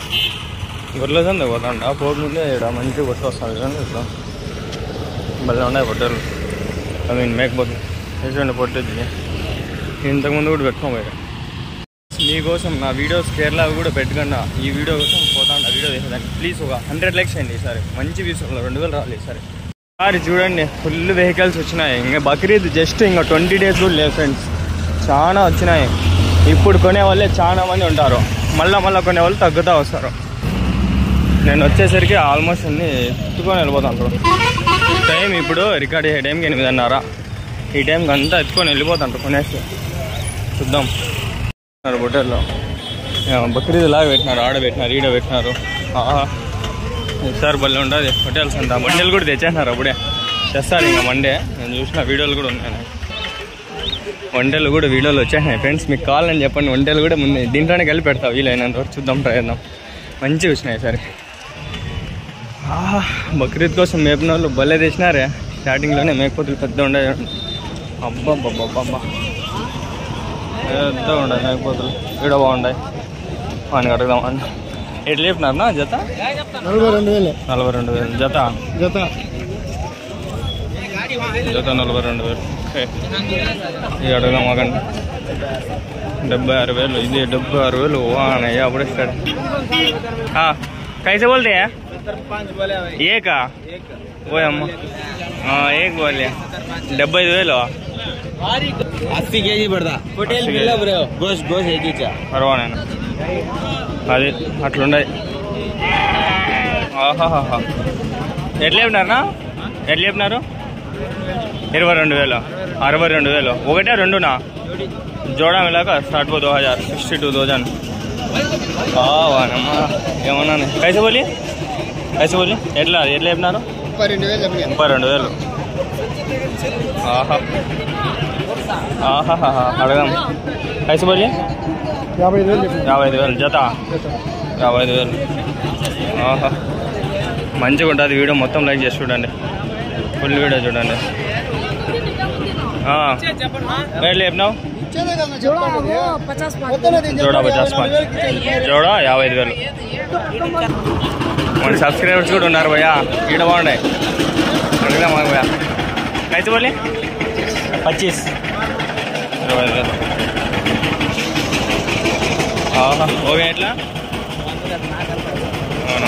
గొర్రెల సంద పోతాండ పోక ముందే ఇక్కడ మంచిగా కొట్టు వస్తుంది కానీ ఇట్లా భలే ఉన్నాయి పొట్టేలు ఐ మీన్ మేకపోతే చూడండి పొట్టేది ఇంతకుముందు కూడా పెట్టుకోబోయా మీకోసం నా వీడియోస్ కేరళ కూడా పెట్టకుండా ఈ వీడియో కోసం పోతాండ వీడియో చేసేదాన్ని ప్లీజ్ ఒక హండ్రెడ్ లైక్స్ అండి ఈసారి మంచి వ్యూస్ రెండు వేలు రావాలి ఈసారి సారి చూడండి ఫుల్ వెహికల్స్ వచ్చినాయి ఇంకా బక్రీద్ జస్ట్ ఇంకా ట్వంటీ డేస్ కూడా లేవు ఫ్రెండ్స్ చాలా వచ్చినాయి ఇప్పుడు కొనే వాళ్ళే చాలా మంది ఉంటారు మళ్ళీ మళ్ళీ కొనే వాళ్ళు తగ్గుతూ వస్తారు నేను వచ్చేసరికి ఆల్మోస్ట్ అన్ని ఎత్తుకొని వెళ్ళిపోతాను టైం ఇప్పుడు రికార్డ్ చేసే టైంకి ఎనిమిదిన్నర ఈ టైంకి అంతా ఎత్తుకొని వెళ్ళిపోతాంటారు కొనేసి చూద్దాం బొట్టెల్లో బక్రీద్ లాగా పెట్టినారు ఆడ పెట్టినారు ఈడ పెట్టినారు ఆహా ఈసారి భలే ఉంటుంది హోటల్స్ అంతా బండెలు కూడా తెచ్చేసినారు అప్పుడే తెస్తారు ఇంకా మండే నేను చూసిన వీడియోలు కూడా ఉన్నాయి నాకు. వంటలు కూడా వీడియోలు వచ్చేసినాయి ఫ్రెండ్స్ మీకు కావాలని చెప్పండి వంటలు కూడా ముందు దీంట్లోనే కలిపి పెడతా వీలైనంత వరకు చూద్దాం ప్రయత్నం మంచిగా వచ్చినాయి సరే ఆహా బక్రీద్ కోసం మేపిన వాళ్ళు భలే తెచ్చినారే స్టార్టింగ్లోనే మేకపోతులు పెద్ద ఉండే అబ్బా అబ్బా పెద్ద ఉండే మేకపోతులు ఈడ బాగుంటాయి వానికి అడుగుదాం అని ఎట్లా చెప్పినారనా జత నలభై రెండు వేలు నలభై రెండు వేలు జత జత జత నలభై రెండు వేలు ఓకే. ఇది అడుగుదాం మాకండి డెబ్బై ఆరు వేలు ఇది డెబ్బై ఆరు వేలు వానయ్య అప్పుడే స్టార్ట్ కైసే బోల్తే ఏకా ఓ అమ్మ ఏక్ బోలే డెబ్బై ఐదు వేలు अस्सी के जी पड़ता होटल में लब रहे हो? गोश्त गोश्त एक ही चा పర్వాలేదు అది అట్లుండయి ఆహాహా ఎట్లా చెప్పినారనా ఎట్లా చెప్పినారు ఇరవై రెండు వేలు అరవై రెండు వేలు ఒకటే రెండునా జోడా మిలాక సాట్ పో దో హజార్ సిక్స్టీ టూ థౌజండ్ వానమ్మా ఏమన్నాను కైసే బోలి కైసే బోలి ఎట్లా ఎట్లా చెప్పినారు ముప్పై రెండు వేలు చెప్పిన ముప్పై రెండు వేలు ఆహా ఆహాహా అడగాం కైసే బోలి యాభై ఐదు వేలు చెప్పిన యాభై ఐదు వేలు జత యాభై ఐదు వేలు ఆహా మంచిగా ఉంటుంది వీడియో మొత్తం లైక్ చేసి చూడండి ఫుల్ వీడియో చూడండి ఆ. ఎట్లా చెప్పినావు జోడా పచాస్ పాంచ్ జోడా యాభై ఐదు వేలు మన సబ్స్క్రైబర్స్ కూడా ఉన్నారు భయ్యా ఈడ బాగున్నాయి అడుగుదాం మాకు భయ్యా కైతే బోలి పచ్చీస్ ఇరవై ఐదు వేలు ఆహా ఓకే ఎట్లా అవునా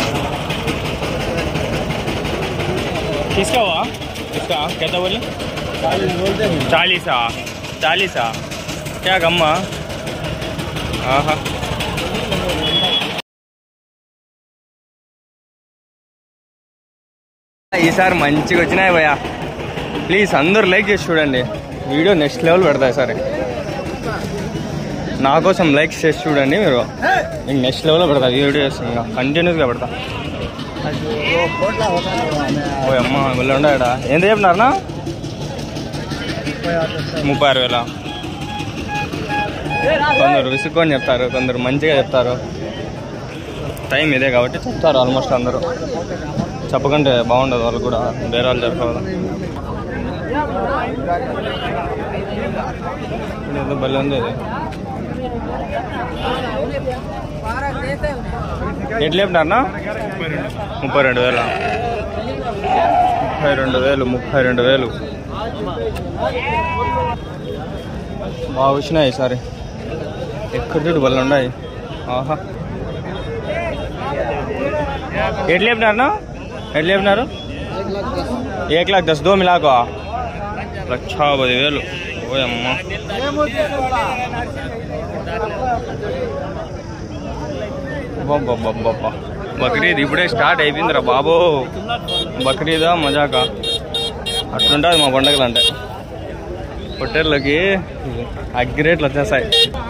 తీసుకోవా తీసుకో కెంత బోలి చాలీసా చాలీసా క్యా గమ్మా ఆహా ఈసారి మంచిగా వచ్చినాయి భయ్యా ప్లీజ్ అందరూ లైక్ చేసి చూడండి వీడియో నెక్స్ట్ లెవెల్ పెడతాయి సరే నా కోసం లైక్స్ చేసి చూడండి మీరు మీకు నెక్స్ట్ లెవెల్లో పెడతా వీడియోస్ ఇంకా కంటిన్యూస్గా పెడతా ఓ అమ్మ వీళ్ళు ఉండడా ఎంత చెప్పినారనా ముప్పై ఆరు వేల కొందరు విసుక్కొని చెప్తారు కొందరు మంచిగా చెప్తారు టైం ఇదే కాబట్టి చెప్తారు ఆల్మోస్ట్ అందరూ చెప్పకంటే బాగుండదు వాళ్ళు కూడా బేరాలు జరపదు ఏదో భలే ఉంది ఇది ఎట్లా చెప్పినారనా ముప్పై రెండు వేల ముప్పై రెండు వేలు ముప్పై రెండు వేలు బాగా వచ్చినాయి ఈసారి ఎక్కడ చూడు బళ్ళు ఉన్నాయి ఆహా ఎట్లా చెప్పినారనా ఎట్లా చెప్పినారు ఏక్ లాక్ దస్ దో మిలాకో లక్షా పది వేలు ఓయమ్మ అబ్బబ్బబ్బబ్బబ్బా. బక్రీద్ ఇప్పుడే స్టార్ట్ అయిపోయిందిరా బాబో బక్రీదా మజాకా అట్లుంటుంది మా పండగలు అంటే పొట్టేళ్ళకి అగ్గిరేట్లు వచ్చేస్తాయి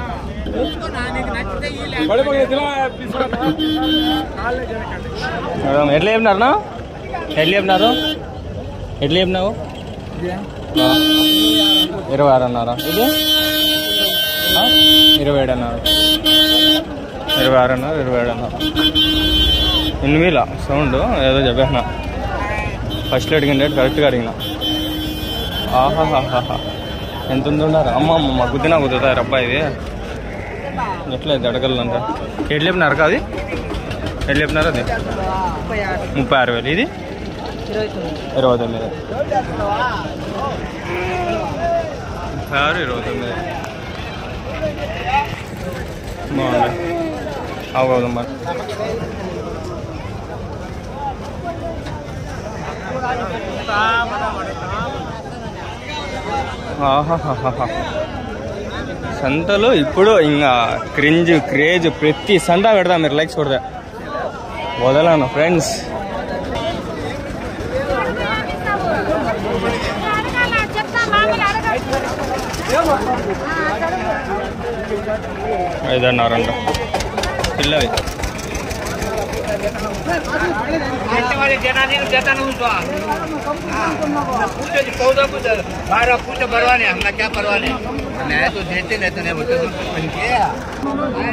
మేడం, ఎట్లా చెప్పినారనా ఎట్లా చెప్పినారు ఎట్లా చెప్పినావు ఆ, ఇరవై ఆరు అన్నారా ఇది ఆ, ఇరవై ఏడు అన్నారు ఇరవై ఆరు అన్నారు ఇరవై ఏడు అన్నారు ఎనిమిదిలా సౌండ్ ఏదో చెప్పేసిన ఫస్ట్ అడిగిన రేట్ కరెక్ట్గా అడిగిన ఆహాహాహా ఎంత ఉంటున్నారు అమ్మ అమ్మ గుద్దినా కుదురుతారు అబ్బాయి ఇది ఎట్లా ఇది అడగలంట ఎట్లా చెప్పినారు కాదు ఎట్లా చెప్పినారు అది ముప్పై ఆరు వేలు ఇది ఇరవై తొమ్మిది ముప్పై ఆరు ఇరవై తొమ్మిది బాగుంది అవు అవుదాం మరి ఆహాహాహా. సంతలో ఇప్పుడు ఇంకా క్రింజ్ క్రేజ్ ప్రతి సంత పెడతా మీరు లైక్స్ కొడతా వదలను ఫ్రెండ్స్ ఐదన్నారంట పిల్లవి बारह फुट भरवाने हमला क्या परवाने नहीं तो देते नहीं तो नहीं बोलते तो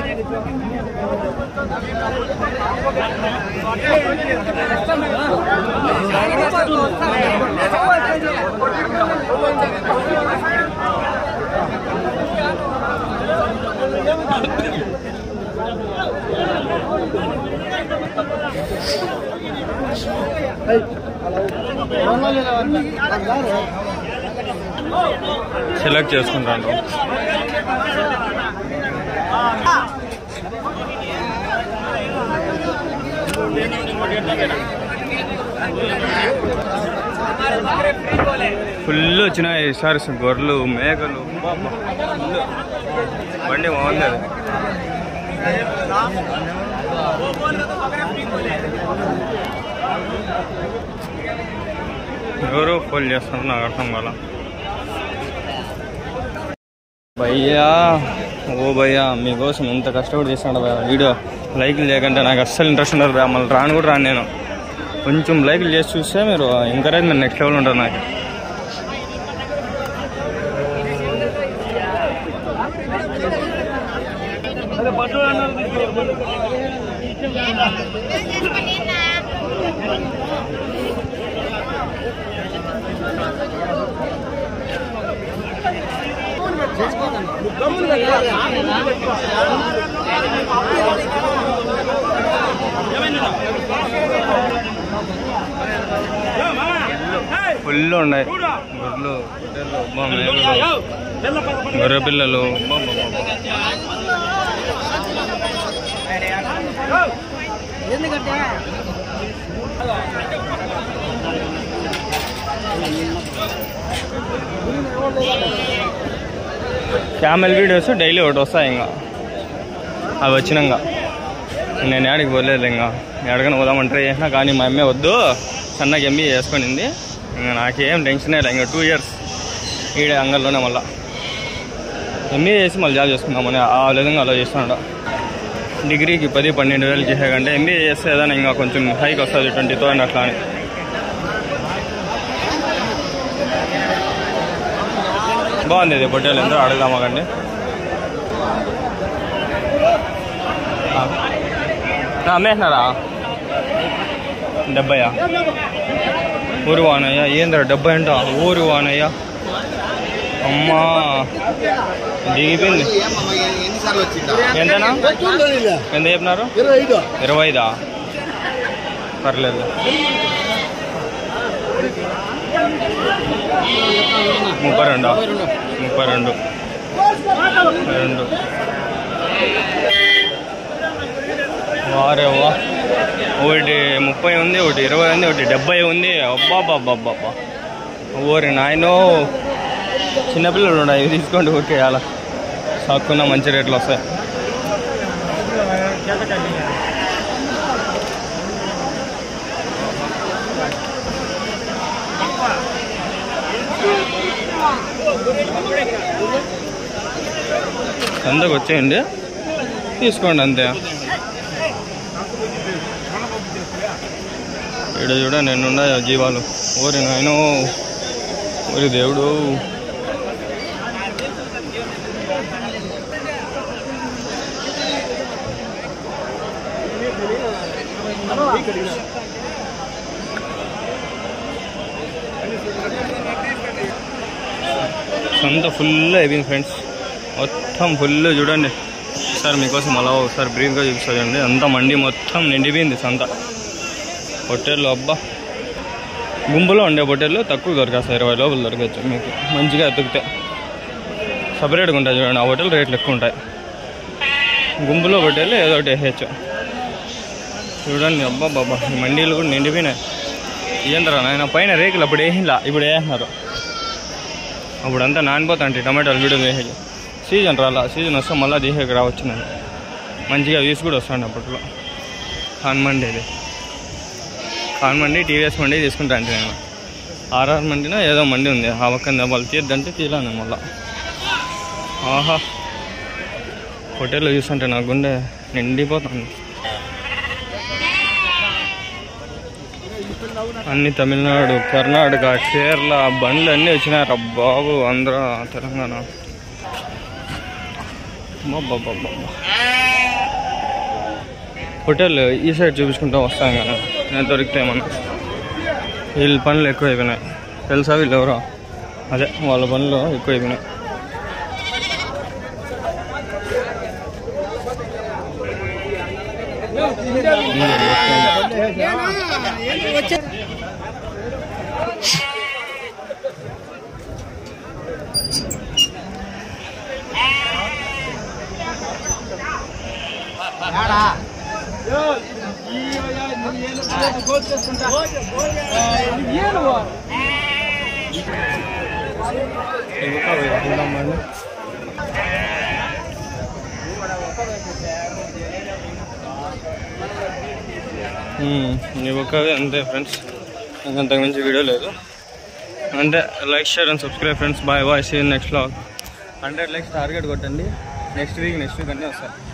సెలెక్ట్ చేసుకుంటాను ఫుల్ వచ్చినాయి ఈసారి గొర్రెలు మేకలు అబ్బబ్బా, full. బండి బాగుంది అది ఎవరు ఫోన్ చేస్తున్నారు నాకు అర్థం కాల భయ్యా ఓ భయ్యా మీకోసం ఎంత కష్టపడి చేస్తాడు భయ్యా వీడియో లైక్లు లేకంటే నాకు అస్సలు ఇంట్రెస్ట్ ఉండదు భయ్యా మళ్ళీ రాను కూడా రాను నేను కొంచెం లైక్లు చేసి చూస్తే మీరు ఎంకరేజ్మెంట్ నెక్స్ట్ లెవెల్ ఉంటుంది నాకు ఫుల్ ఉన్నాయి గొర్రెలు పొట్టేళ్ళు, అబ్బా, మేకలు గొర్రె పిల్లలు అబ్బా, అబ్బా, అబ్బా. క్యామెల్ వీడియోస్ డైలీ ఒకటి వస్తాయి ఇంకా అవి వచ్చినాక నేను ఏడికి పోలేదు ఇంకా ఎడకని పోదామని ట్రై చేసినా కానీ మా అమ్మే వద్దు సన్నకి ఎంబీ చేసుకునింది ఇంకా నాకేం టెన్షన్ లేదు ఇంకా టూ ఇయర్స్ ఈడే అంగల్లోనే మళ్ళా ఎంబీఏ చేసి మళ్ళీ జాబ్ చేసుకుందామని ఆ విధంగా అలా చేస్తున్నాడు డిగ్రీకి పది పన్నెండు వేలు చేసే కంటే ఎంబీఏ చేస్తే ఏదైనా ఇంకా కొంచెం హైక్ వస్తుంది ట్వంటీ థౌసండ్ అట్లా అని బాగుంది ఇది పొట్టేలు ఎంతో అడుగుదామా కండి అమ్మేసినారా డెబ్బయా ఊరు వానయ్య ఏంద్రా డెబ్బై అంట ఊరు వానయ్య అమ్మా దిగిపోయింది ఎన్నిసార్లు వచ్చిందా ఎంతనా ఎంత చెప్పినారు ఇరవై ఐదు ఇరవై ఐదా పర్లేదు ముప్పై రెండా ముప్పై రెండు ముప్పై రెండు వారే వా ఒకటి ముప్పై ఉంది ఒకటి ఇరవై ఉంది ఒకటి డెబ్బై ఉంది అబ్బా బాబా అబ్బా ఓరి నాయనో చిన్నపిల్లలు ఉన్నాయి ఇవి తీసుకోండి ఓకే అలా సాక్కున్న మంచి రేట్లు వస్తాయి అందుకు వచ్చేయండి తీసుకోండి అంతే ఇక్కడ చూడ నిన్నున్న జీవాలు ఓరి నాయనో ఓరి దేవుడు సంత ఫుల్ అయిపోయింది ఫ్రెండ్స్ మొత్తం ఫుల్ చూడండి ఒకసారి మీకోసం అలా ఒకసారి బ్రీఫ్గా చూపిస్తా చూడండి అంతా మండి మొత్తం నిండిపోయింది సంత పొట్టేళ్ళు అబ్బా గుంపులో ఉండే పొట్టేళ్ళు తక్కువ దొరికేస్తాయి ఇరవై లోపల దొరకచ్చు మీకు మంచిగా ఎత్తుకుతే సపరేట్గా ఉంటాయి చూడండి ఆ హోటల్ రేట్లు ఎక్కువ ఉంటాయి గుంపులో పొట్టేళ్ళు ఏదో ఒకటి వేసేయచ్చు చూడండి అబ్బా బాబా ఈ మండీలు కూడా నిండిపోయినాయి ఏంటరా నాయన పైన రేకులు అప్పుడు వేసిలా ఇప్పుడు వేస్తున్నారు అప్పుడు అంతా నానిపోతాంటి టమాటాలు వీడియో వేసేది సీజన్ రాలా సీజన్ వస్తే మళ్ళీ తీసేకి రావచ్చు నేను మంచిగా వ్యూస్ కూడా వస్తాండి అప్పట్లో ఖాన్ మండి ఇది ఖాన్ మండి టీవీఎస్ మండి తీసుకుంటా అంటే నేను ఆర్ఆర్ మండినా ఏదో మండి ఉంది ఆ పక్కన వాళ్ళు తీద్దంటే తీయలేను నేను మళ్ళా ఆహా హోటల్లో చూస్తుంటే నా గుండె నిండిపోతుంది అన్ని తమిళనాడు కర్ణాటక కేరళ బండ్లు అన్నీ వచ్చినారు బాబు ఆంధ్ర తెలంగాణ అబ్బబ్బబ్బబ్బ. హోటల్ ఈ సైడ్ చూపించుకుంటూ వస్తాం కదా నేను దొరికితే మనం వీళ్ళ పనులు ఎక్కువ అయిపోయినాయి తెలుసా వీళ్ళు ఎవరో అదే వాళ్ళ పనులు ఎక్కువ అయిపోయినాయి ఇంకా వెళ్దామండి నీ ఒక్కవే అంతే ఫ్రెండ్స్ అంతకు మించి వీడియో లేదు అంటే like share and subscribe friends bye bye see next blog hundred likes target కొట్టండి నెక్స్ట్ వీక్ నెక్స్ట్ వీక్ అన్నీ వస్తాయి